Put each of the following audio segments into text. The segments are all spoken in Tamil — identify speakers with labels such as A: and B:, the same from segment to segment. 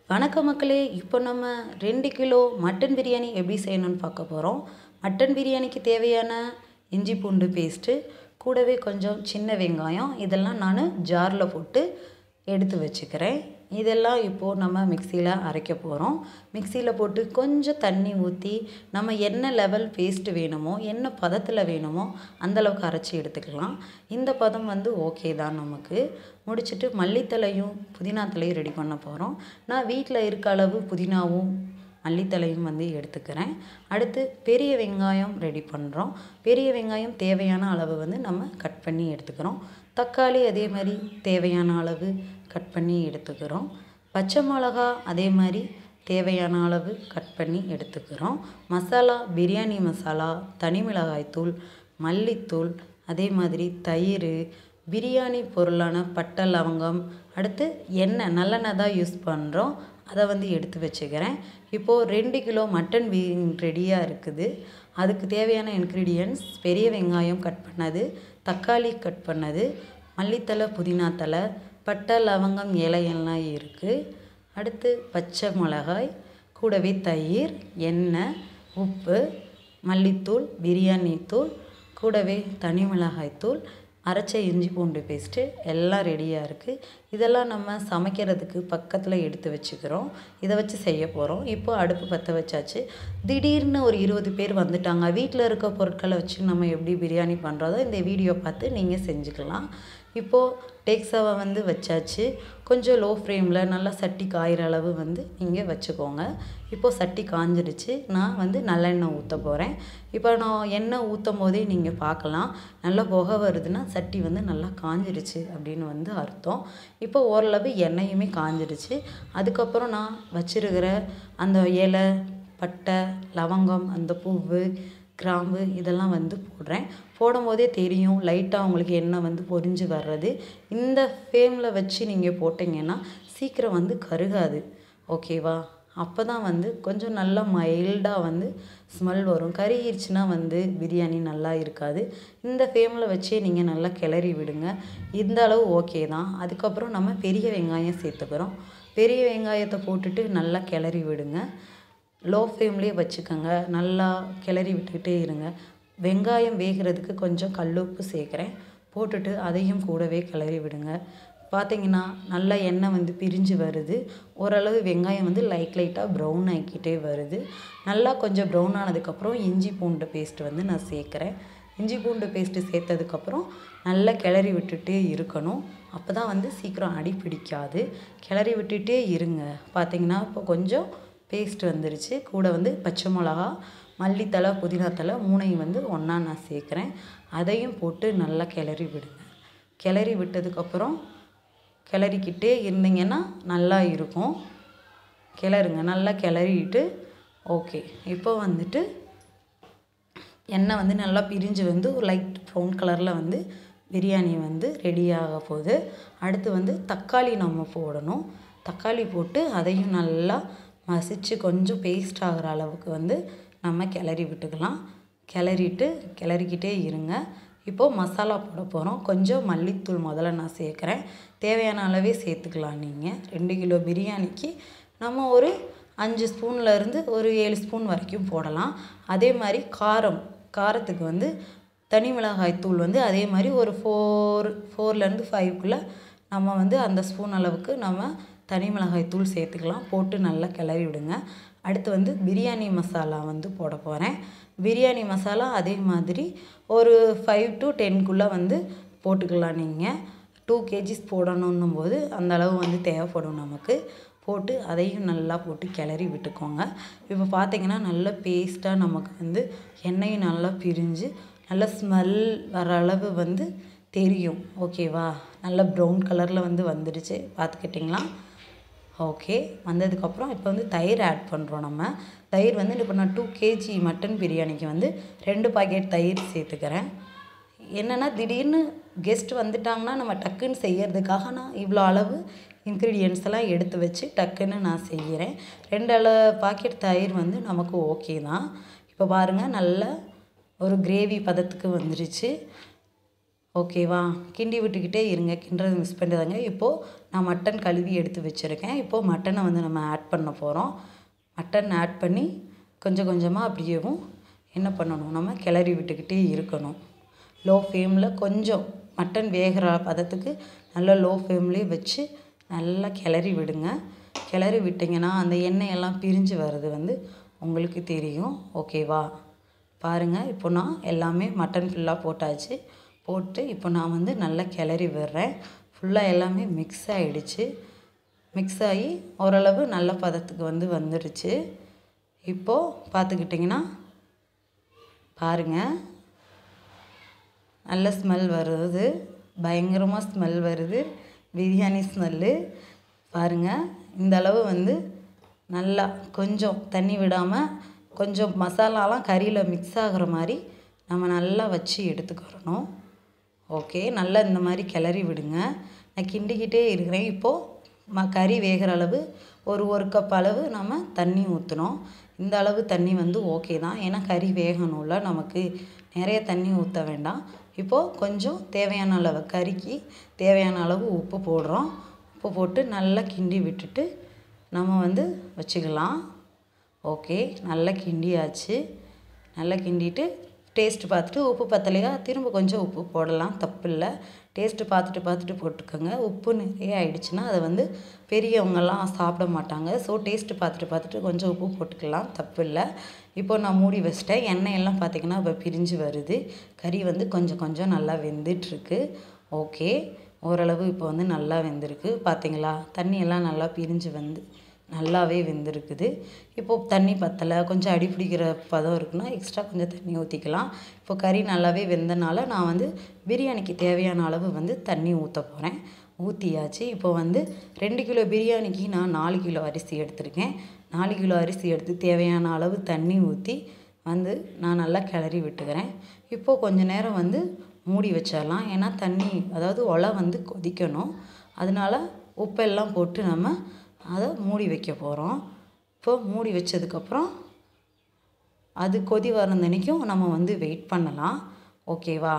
A: வணக்கம் மக்களே இப்போ நம்ம ரெண்டு கிலோ மட்டன் பிரியாணி எப்படி செய்யணும்னு பார்க்க போகிறோம் மட்டன் பிரியாணிக்கு தேவையான இஞ்சி பூண்டு பேஸ்ட்டு கூடவே கொஞ்சம் சின்ன வெங்காயம் இதெல்லாம் நான் ஜாரில் போட்டு எடுத்து வச்சுக்கிறேன் இதெல்லாம் இப்போது நம்ம மிக்சியில் அரைக்க போகிறோம் மிக்சியில் போட்டு கொஞ்சம் தண்ணி ஊற்றி நம்ம என்ன லெவல் பேஸ்ட்டு வேணுமோ என்ன பதத்தில் வேணுமோ அந்தளவுக்கு அரைச்சி எடுத்துக்கலாம் இந்த பதம் வந்து ஓகே தான் நமக்கு முடிச்சுட்டு மல்லித்தலையும் புதினா தலையும் ரெடி பண்ண போகிறோம் நான் வீட்டில் இருக்க அளவு புதினாவும் மல்லித்தலையும் வந்து எடுத்துக்கிறேன் அடுத்து பெரிய வெங்காயம் ரெடி பண்ணுறோம் பெரிய வெங்காயம் தேவையான அளவு வந்து நம்ம கட் பண்ணி எடுத்துக்கிறோம் தக்காளி அதே மாதிரி தேவையான அளவு கட் பண்ணி எடுத்துக்கிறோம் பச்சை மிளகா அதே மாதிரி தேவையான அளவு கட் பண்ணி எடுத்துக்கிறோம் மசாலா பிரியாணி மசாலா தனி மிளகாய்த்தூள் மல்லித்தூள் அதே மாதிரி தயிர் பிரியாணி பொருளான பட்டை லவங்கம் அடுத்து எண்ணெய் நல்லெண்ணெய் தான் யூஸ் பண்ணுறோம் அதை வந்து எடுத்து வச்சுக்கிறேன் இப்போது ரெண்டு கிலோ மட்டன் பீ ரெடியாக இருக்குது அதுக்கு தேவையான இன்க்ரீடியன்ட்ஸ் பெரிய வெங்காயம் கட் பண்ணது தக்காளி கட் பண்ணது மல்லித்தலை புதினா தலை பட்டை லவங்கம் இலையெல்லாம் இருக்குது அடுத்து பச்சை மிளகாய் கூடவே தயிர் எண்ணெய் உப்பு மல்லித்தூள் பிரியாணி தூள் கூடவே தனி மிளகாய் தூள் அரைச்ச இஞ்சி பூண்டு பேஸ்ட்டு எல்லாம் ரெடியாக இருக்குது இதெல்லாம் நம்ம சமைக்கிறதுக்கு பக்கத்தில் எடுத்து வச்சுக்கிறோம் இதை வச்சு செய்ய போகிறோம் இப்போ அடுப்பு பற்ற வச்சாச்சு திடீர்னு ஒரு இருபது பேர் வந்துட்டாங்க வீட்டில் இருக்க பொருட்களை வச்சு நம்ம எப்படி பிரியாணி பண்ணுறதோ இந்த வீடியோ பார்த்து நீங்கள் செஞ்சுக்கலாம் இப்போது டேக்ஸாவை வந்து வச்சாச்சு கொஞ்சம் லோ ஃப்ளேமில் நல்லா சட்டி காயிற அளவு வந்து நீங்கள் வச்சுக்கோங்க இப்போது சட்டி காஞ்சிடுச்சு நான் வந்து நல்லெண்ணெய் ஊற்ற போகிறேன் இப்போ நான் எண்ணெய் ஊற்றும் போதே நீங்கள் பார்க்கலாம் நல்லா புகை வருதுன்னா சட்டி வந்து நல்லா காஞ்சிடுச்சு அப்படின்னு வந்து அர்த்தம் இப்போ ஓரளவு எண்ணெயுமே காஞ்சிடுச்சு அதுக்கப்புறம் நான் வச்சிருக்கிற அந்த இலை பட்டை லவங்கம் அந்த பூவு கிராம்பு இதெல்லாம் வந்து போடுறேன் போடும்போதே தெரியும் லைட்டாக உங்களுக்கு எண்ணெய் வந்து பொரிஞ்சு வர்றது இந்த ஃப்ளேமில் வச்சு நீங்கள் போட்டிங்கன்னா சீக்கிரம் வந்து கருகாது ஓகேவா அப்போ தான் வந்து கொஞ்சம் நல்லா மைல்டாக வந்து ஸ்மெல் வரும் கருகிருச்சுன்னா வந்து பிரியாணி நல்லா இருக்காது இந்த ஃப்ளேமில் வச்சே நீங்கள் நல்லா கிளறி விடுங்க இந்த அளவு ஓகே தான் அதுக்கப்புறம் நம்ம பெரிய வெங்காயம் சேர்த்துக்கிறோம் பெரிய வெங்காயத்தை போட்டுட்டு நல்லா கிளறி விடுங்க லோ ஃப்ளேம்லேயே வச்சுக்கோங்க நல்லா கிளறி விட்டுக்கிட்டே இருங்க வெங்காயம் வேகிறதுக்கு கொஞ்சம் கல்லுப்பு சேர்க்குறேன் போட்டுட்டு அதையும் கூடவே கிளறி விடுங்க பார்த்தீங்கன்னா நல்லா எண்ணெய் வந்து பிரிஞ்சு வருது ஓரளவு வெங்காயம் வந்து லைட் லைட்டாக ப்ரௌன் ஆக்கிட்டே வருது நல்லா கொஞ்சம் ப்ரௌன் ஆனதுக்கப்புறம் இஞ்சி பூண்டு பேஸ்ட் வந்து நான் சேர்க்குறேன் இஞ்சி பூண்டு பேஸ்ட்டு சேர்த்ததுக்கப்புறம் நல்லா கிளறி விட்டுட்டே இருக்கணும் அப்போ தான் வந்து சீக்கிரம் அடி பிடிக்காது கிளறி விட்டுட்டே இருங்க பார்த்தீங்கன்னா இப்போ கொஞ்சம் பேஸ்ட் வந்துருச்சு கூட வந்து பச்சை மிளகா மல்லித்தலை புதினா தலை மூணையும் வந்து ஒன்றா நான் சேர்க்குறேன் அதையும் போட்டு நல்லா கிளறி விடுங்க கிளறி விட்டதுக்கப்புறம் கிளறிக்கிட்டே இருந்தீங்கன்னா நல்லா இருக்கும் கிளறுங்க நல்லா கிளறிட்டு ஓகே இப்போ வந்துட்டு எண்ணெய் வந்து நல்லா பிரிஞ்சு வந்து ஒரு லைட் ப்ரௌன் கலரில் வந்து பிரியாணி வந்து ரெடியாக போகுது அடுத்து வந்து தக்காளி நம்ம போடணும் தக்காளி போட்டு அதையும் நல்லா மசித்து கொஞ்சம் பேஸ்ட் ஆகிற அளவுக்கு வந்து நம்ம கிளறி விட்டுக்கலாம் கிளறிட்டு கிளறிக்கிட்டே இருங்க இப்போது மசாலா போட போகிறோம் கொஞ்சம் மல்லித்தூள் முதல்ல நான் சேர்க்குறேன் தேவையான அளவே சேர்த்துக்கலாம் நீங்கள் ரெண்டு கிலோ பிரியாணிக்கு நம்ம ஒரு அஞ்சு ஸ்பூன்லேருந்து ஒரு ஏழு ஸ்பூன் வரைக்கும் போடலாம் அதே மாதிரி காரம் காரத்துக்கு வந்து தனி மிளகாய் தூள் வந்து அதே மாதிரி ஒரு ஃபோர் ஃபோர்லேருந்து ஃபைவ்க்குள்ளே நம்ம வந்து அந்த ஸ்பூன் அளவுக்கு நம்ம தனி மிளகாய் தூள் சேர்த்துக்கலாம் போட்டு நல்லா கிளறி விடுங்க அடுத்து வந்து பிரியாணி மசாலா வந்து போட போகிறேன் பிரியாணி மசாலா அதே மாதிரி ஒரு ஃபைவ் டு டென்க்குள்ளே வந்து போட்டுக்கலாம் நீங்கள் டூ கேஜிஸ் போடணுன்னும் போது அந்த அளவு வந்து தேவைப்படும் நமக்கு போட்டு அதையும் நல்லா போட்டு கிளறி விட்டுக்கோங்க இப்போ பார்த்தீங்கன்னா நல்ல பேஸ்ட்டாக நமக்கு வந்து எண்ணெயும் நல்லா பிரிஞ்சு நல்ல ஸ்மெல் வர அளவு வந்து தெரியும் ஓகேவா நல்ல ப்ரௌன் கலரில் வந்து வந்துடுச்சு பார்த்துக்கிட்டிங்களா ஓகே வந்ததுக்கப்புறம் இப்போ வந்து தயிர் ஆட் பண்ணுறோம் நம்ம தயிர் வந்து இப்போ நான் டூ கேஜி மட்டன் பிரியாணிக்கு வந்து ரெண்டு பாக்கெட் தயிர் சேர்த்துக்கிறேன் என்னென்னா திடீர்னு கெஸ்ட் வந்துட்டாங்கன்னா நம்ம டக்குன்னு செய்யறதுக்காக நான் இவ்வளோ அளவு இன்க்ரீடியன்ஸ் எல்லாம் எடுத்து வச்சு டக்குன்னு நான் செய்கிறேன் ரெண்டு அள பாக்கெட் தயிர் வந்து நமக்கு ஓகே தான் இப்போ பாருங்கள் நல்ல ஒரு கிரேவி பதத்துக்கு வந்துருச்சு ஓகேவா கிண்டி விட்டுக்கிட்டே இருங்க கிண்டுறது மிஸ் பண்ணிடுங்க இப்போது நான் மட்டன் கழுவி எடுத்து வச்சுருக்கேன் இப்போது மட்டனை வந்து நம்ம ஆட் பண்ண போகிறோம் மட்டன் ஆட் பண்ணி கொஞ்சம் கொஞ்சமாக அப்படியேவும் என்ன பண்ணணும் நம்ம கிளறி விட்டுக்கிட்டே இருக்கணும் லோ ஃப்ளேமில் கொஞ்சம் மட்டன் வேகிற பதத்துக்கு நல்லா லோ ஃப்ளேம்லேயே வச்சு நல்லா கிளறி விடுங்க கிளறி விட்டிங்கன்னா அந்த எண்ணெயெல்லாம் பிரிஞ்சு வர்றது வந்து உங்களுக்கு தெரியும் ஓகேவா பாருங்கள் இப்போ நான் எல்லாமே மட்டன் ஃபுல்லாக போட்டாச்சு போட்டு இப்போ நான் வந்து நல்லா கிளறி விடுறேன் ஃபுல்லாக எல்லாமே மிக்ஸ் ஆகிடுச்சு மிக்ஸ் ஆகி ஓரளவு நல்ல பதத்துக்கு வந்து வந்துடுச்சு இப்போது பார்த்துக்கிட்டிங்கன்னா பாருங்கள் நல்ல ஸ்மெல் வருது பயங்கரமாக ஸ்மெல் வருது பிரியாணி ஸ்மெல்லு பாருங்கள் இந்த அளவு வந்து நல்லா கொஞ்சம் தண்ணி விடாமல் கொஞ்சம் மசாலாலாம் கறியில் மிக்ஸ் ஆகிற மாதிரி நம்ம நல்லா வச்சு எடுத்துக்கிறணும் ஓகே நல்லா இந்த மாதிரி கிளறி விடுங்க நான் கிண்டிக்கிட்டே இருக்கிறேன் இப்போது ம கறி வேகிற அளவு ஒரு ஒரு கப் அளவு நம்ம தண்ணி ஊற்றணும் இந்த அளவு தண்ணி வந்து ஓகே தான் ஏன்னா கறி வேகணும்ல நமக்கு நிறைய தண்ணி ஊற்ற வேண்டாம் இப்போது கொஞ்சம் தேவையான அளவு கறிக்கு தேவையான அளவு உப்பு போடுறோம் உப்பு போட்டு நல்லா கிண்டி விட்டுட்டு நம்ம வந்து வச்சுக்கலாம் ஓகே நல்லா கிண்டியாச்சு நல்லா கிண்டிட்டு டேஸ்ட் பார்த்துட்டு உப்பு பத்தலையா திரும்ப கொஞ்சம் உப்பு போடலாம் தப்பு இல்லை டேஸ்ட்டு பார்த்துட்டு பார்த்துட்டு போட்டுக்கோங்க உப்பு நிறைய ஆயிடுச்சுன்னா அதை வந்து பெரியவங்கெல்லாம் சாப்பிட மாட்டாங்க ஸோ டேஸ்ட்டு பார்த்துட்டு பார்த்துட்டு கொஞ்சம் உப்பு போட்டுக்கலாம் தப்பு இல்லை இப்போ நான் மூடி வச்சிட்டேன் எண்ணெயெல்லாம் பார்த்திங்கன்னா இப்போ பிரிஞ்சு வருது கறி வந்து கொஞ்சம் கொஞ்சம் நல்லா வெந்துட்டுருக்கு ஓகே ஓரளவு இப்போ வந்து நல்லா வெந்திருக்கு பார்த்தீங்களா தண்ணியெல்லாம் நல்லா பிரிஞ்சு வந்து நல்லாவே வெந்திருக்குது இப்போது தண்ணி பத்தலை கொஞ்சம் அடி பிடிக்கிற பதம் இருக்குன்னா எக்ஸ்ட்ரா கொஞ்சம் தண்ணி ஊற்றிக்கலாம் இப்போ கறி நல்லாவே வெந்தனால நான் வந்து பிரியாணிக்கு தேவையான அளவு வந்து தண்ணி ஊற்ற போகிறேன் ஊற்றியாச்சு இப்போ வந்து ரெண்டு கிலோ பிரியாணிக்கு நான் நாலு கிலோ அரிசி எடுத்திருக்கேன் நாலு கிலோ அரிசி எடுத்து தேவையான அளவு தண்ணி ஊற்றி வந்து நான் நல்லா கிளறி விட்டுக்கிறேன் இப்போது கொஞ்ச நேரம் வந்து மூடி வச்சிடலாம் ஏன்னா தண்ணி அதாவது ஒலை வந்து கொதிக்கணும் அதனால உப்பெல்லாம் போட்டு நம்ம அதை மூடி வைக்க போகிறோம் இப்போ மூடி வச்சதுக்கப்புறம் அது கொதி வரந்தன்னைக்கும் நம்ம வந்து வெயிட் பண்ணலாம் ஓகேவா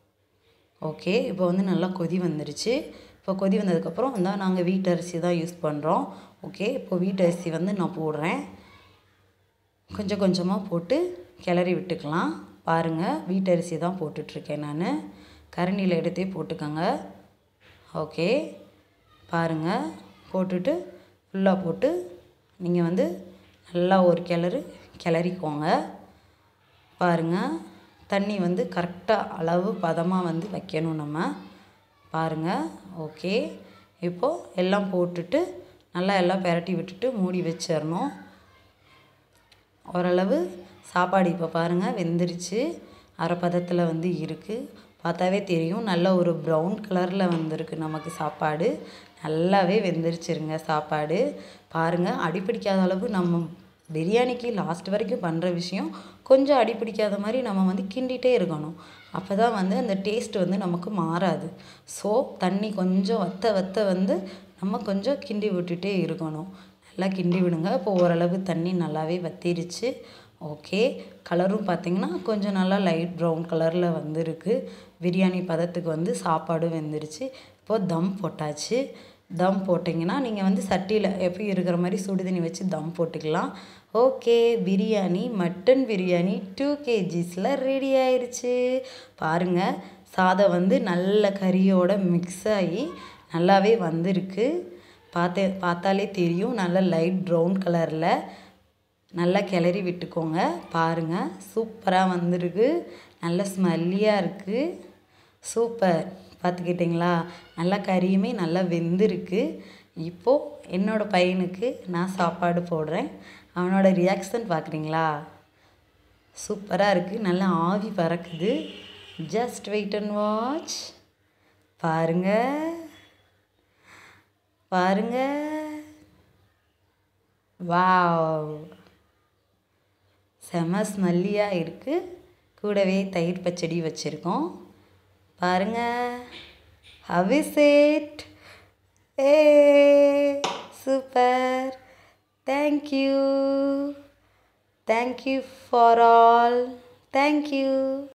A: ஓகே இப்போ வந்து நல்லா கொதி வந்துருச்சு இப்போ கொதி வந்ததுக்கப்புறம் வந்து நாங்கள் வீட்டு அரிசி தான் யூஸ் பண்ணுறோம் ஓகே இப்போ வீட்டு அரிசி வந்து நான் போடுறேன் கொஞ்சம் கொஞ்சமாக போட்டு கிளறி விட்டுக்கலாம் பாருங்கள் வீட்டு அரிசி தான் போட்டுட்ருக்கேன் நான் கரண்டியில் எடுத்தே போட்டுக்கோங்க ஓகே பாருங்கள் போட்டுட்டு ஃபுல்லாக போட்டு நீங்கள் வந்து நல்லா ஒரு கிளறு கிளறிக்கோங்க பாருங்கள் தண்ணி வந்து கரெக்டாக அளவு பதமாக வந்து வைக்கணும் நம்ம பாருங்கள் ஓகே இப்போது எல்லாம் போட்டுட்டு நல்லா எல்லாம் பெரட்டி விட்டுட்டு மூடி வச்சிடணும் ஓரளவு சாப்பாடு இப்போ பாருங்கள் வெந்துருச்சு அரை பதத்தில் வந்து இருக்குது பார்த்தாவே தெரியும் நல்ல ஒரு ப்ரௌன் கலரில் வந்திருக்கு நமக்கு சாப்பாடு நல்லாவே வெந்துருச்சுருங்க சாப்பாடு பாருங்கள் அடிப்பிடிக்காத அளவு நம்ம பிரியாணிக்கு லாஸ்ட் வரைக்கும் பண்ணுற விஷயம் கொஞ்சம் அடிப்பிடிக்காத மாதிரி நம்ம வந்து கிண்டிகிட்டே இருக்கணும் அப்போ தான் வந்து அந்த டேஸ்ட் வந்து நமக்கு மாறாது ஸோ தண்ணி கொஞ்சம் வத்த வத்த வந்து நம்ம கொஞ்சம் கிண்டி விட்டுட்டே இருக்கணும் நல்லா கிண்டி விடுங்க இப்போ ஓரளவு தண்ணி நல்லாவே வத்திருச்சு ஓகே கலரும் பார்த்திங்கன்னா கொஞ்சம் நல்லா லைட் ப்ரௌன் கலரில் வந்திருக்கு பிரியாணி பதத்துக்கு வந்து சாப்பாடு வெந்துருச்சு இப்போது தம் போட்டாச்சு தம் போட்டிங்கன்னா நீங்கள் வந்து சட்டியில் எப்பயும் இருக்கிற மாதிரி சுடு தண்ணி வச்சு தம் போட்டுக்கலாம் ஓகே பிரியாணி மட்டன் பிரியாணி டூ கேஜிஸில் ரெடி ஆயிடுச்சு பாருங்கள் சாதம் வந்து நல்ல கறியோட மிக்ஸ் ஆகி நல்லாவே வந்திருக்கு பார்த்து பார்த்தாலே தெரியும் நல்ல லைட் ப்ரௌன் கலரில் நல்லா கிளறி விட்டுக்கோங்க பாருங்கள் சூப்பராக வந்திருக்கு நல்ல ஸ்மெல்லியாக இருக்குது சூப்பர் பார்த்துக்கிட்டிங்களா நல்லா கறியுமே நல்லா வெந்திருக்கு இப்போது என்னோடய பையனுக்கு நான் சாப்பாடு போடுறேன் அவனோட ரியாக்ஷன் பார்க்குறீங்களா சூப்பராக இருக்குது நல்லா ஆவி பறக்குது ஜஸ்ட் வெயிட் அண்ட் வாட்ச் பாருங்க பாருங்க வாவ் செம ஸ்மெல்லியாக இருக்குது கூடவே தயிர் பச்சடி வச்சுருக்கோம் பாருங்க ஹவிசேட் ஏ super thank you thank you for all thank you